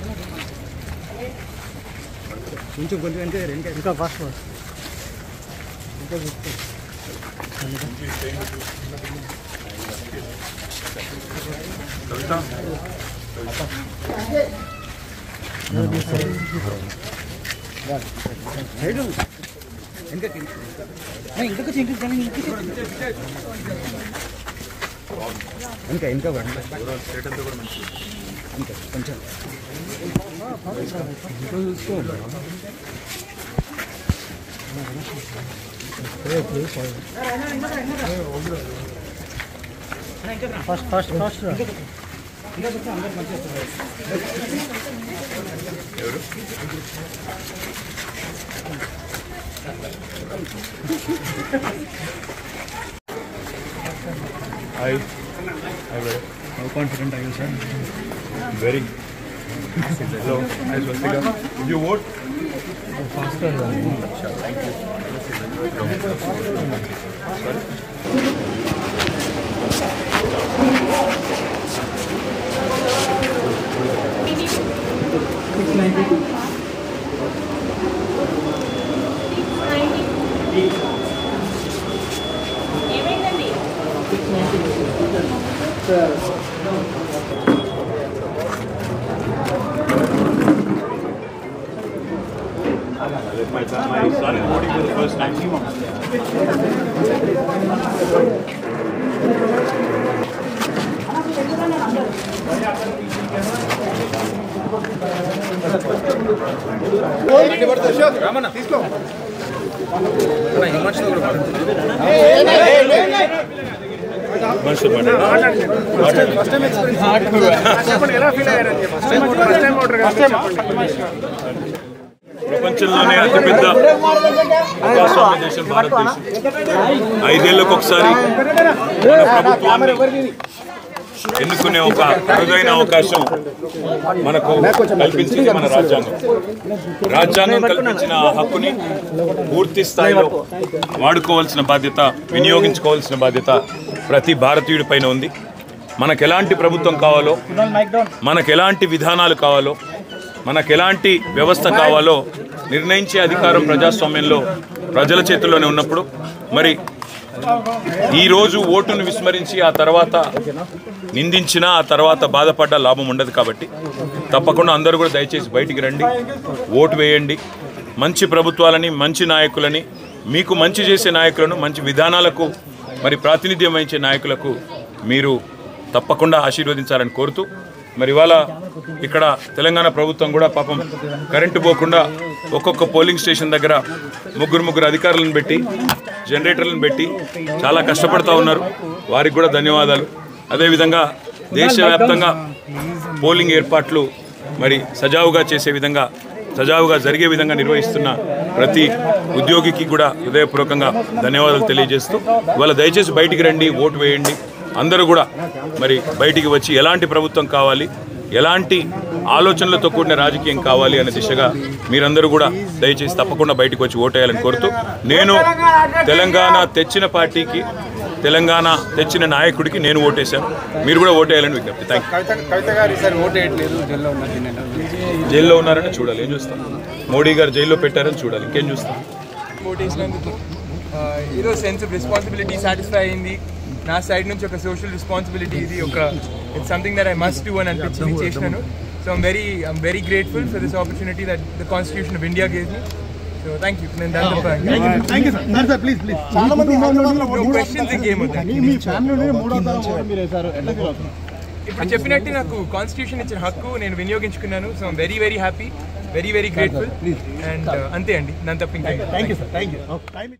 కొంచెం కొంచెం వెనక వెనక ఇంకా ఫాస్ట్ ఇంకా వెనక ఇంకా కొంచెం ఇంకా ఇంకా ఇంకా ఇంకా కొంచెం fast fast fast I, I will. How confident అయ్యో sir Very. Hello, hi Swastika. Did you vote? My son, my son is voting for the first time. Mansu, ప్రపంచంలోనే అతిపెద్ద ప్రజాస్వామ్య దేశం భారతదేశం ఐదేళ్లకు ఒకసారి మన ప్రభుత్వాన్ని ఎన్నుకునే ఒక అరుదైన అవకాశం మనకు కల్పించింది మన రాజ్యాంగం రాజ్యాంగం కల్పించిన ఆ హక్కుని పూర్తి స్థాయిలో వాడుకోవాల్సిన బాధ్యత వినియోగించుకోవాల్సిన బాధ్యత ప్రతి భారతీయుడి పైన ఉంది మనకు ఎలాంటి ప్రభుత్వం కావాలో మనకు ఎలాంటి విధానాలు కావాలో మనకు ఎలాంటి వ్యవస్థ కావాలో నిర్ణయించే అధికారం ప్రజాస్వామ్యంలో ప్రజల చేతుల్లోనే ఉన్నప్పుడు మరి ఈ రోజు ఓటును విస్మరించి ఆ తర్వాత నిందించినా ఆ తర్వాత బాధపడ్డ లాభం ఉండదు కాబట్టి తప్పకుండా అందరూ కూడా దయచేసి బయటికి రండి ఓటు వేయండి మంచి ప్రభుత్వాలని మంచి నాయకులని మీకు మంచి చేసే నాయకులను మంచి విధానాలకు మరి ప్రాతినిధ్యం వహించే నాయకులకు మీరు తప్పకుండా ఆశీర్వదించాలని కోరుతూ మరి ఇవాళ ఇక్కడ తెలంగాణ ప్రభుత్వం కూడా పాపం కరెంటు పోకుండా ఒక్కొక్క పోలింగ్ స్టేషన్ దగ్గర ముగ్గురు ముగ్గురు అధికారులను పెట్టి జనరేటర్లను పెట్టి చాలా కష్టపడుతూ ఉన్నారు వారికి కూడా ధన్యవాదాలు అదేవిధంగా దేశవ్యాప్తంగా పోలింగ్ ఏర్పాట్లు మరి సజావుగా చేసే విధంగా సజావుగా జరిగే విధంగా నిర్వహిస్తున్న ప్రతి ఉద్యోగికి కూడా హృదయపూర్వకంగా ధన్యవాదాలు తెలియజేస్తూ ఇవాళ దయచేసి బయటికి రండి ఓటు వేయండి అందరూ కూడా మరి బయటికి వచ్చి ఎలాంటి ప్రభుత్వం కావాలి ఎలాంటి ఆలోచనలతో కూడిన రాజకీయం కావాలి అనే దిశగా మీరందరూ కూడా దయచేసి తప్పకుండా బయటికి వచ్చి ఓటేయాలని కోరుతూ నేను తెలంగాణ తెచ్చిన పార్టీకి తెలంగాణ తెచ్చిన నాయకుడికి నేను ఓటేశాను మీరు కూడా ఓటేయాలని విజ్ఞప్తి థ్యాంక్ కవిత కవిత గారు ఈసారి ఓటు వేయట్లేదు జైల్లో ఉన్నారు యూ జైల్లో ఉన్నారని చూడాలి ఏం చూస్తాం మోడీ గారు జైల్లో పెట్టారని చూడాలి ఇంకేం చూస్తాం ఓటేసినందుకు ఆ, ఏదో సెన్స్ ఆఫ్ రెస్పాన్సిబిలిటీ సాటిస్ఫై అయింది నా సైడ్ నుంచి ఒక సోషల్ రెస్పాన్సిబిలిటీ ఇది ఒక it's something that I must do అని అనిపించింది చేసినాను so I'm very I'm very grateful for this opportunity that the constitution of India gave me so thank you నేను దాని తప్ప thank you sir sir please please చాలా మంది questions ఇంకేమో మీ ఫ్యామిలీలోనే మూడో తరం ఓటు మీరు వేశారు ఎట్లా ఫీల్ అవుతున్నారు ఇప్పుడు చెప్పినట్టు నాకు కాన్స్టిట్యూషన్ ఇచ్చిన హక్కు నేను వినియోగించుకున్నాను so I'm very very happy very very grateful and అంతే అండి దాని తప్ప ఇంకా thank you sir thank you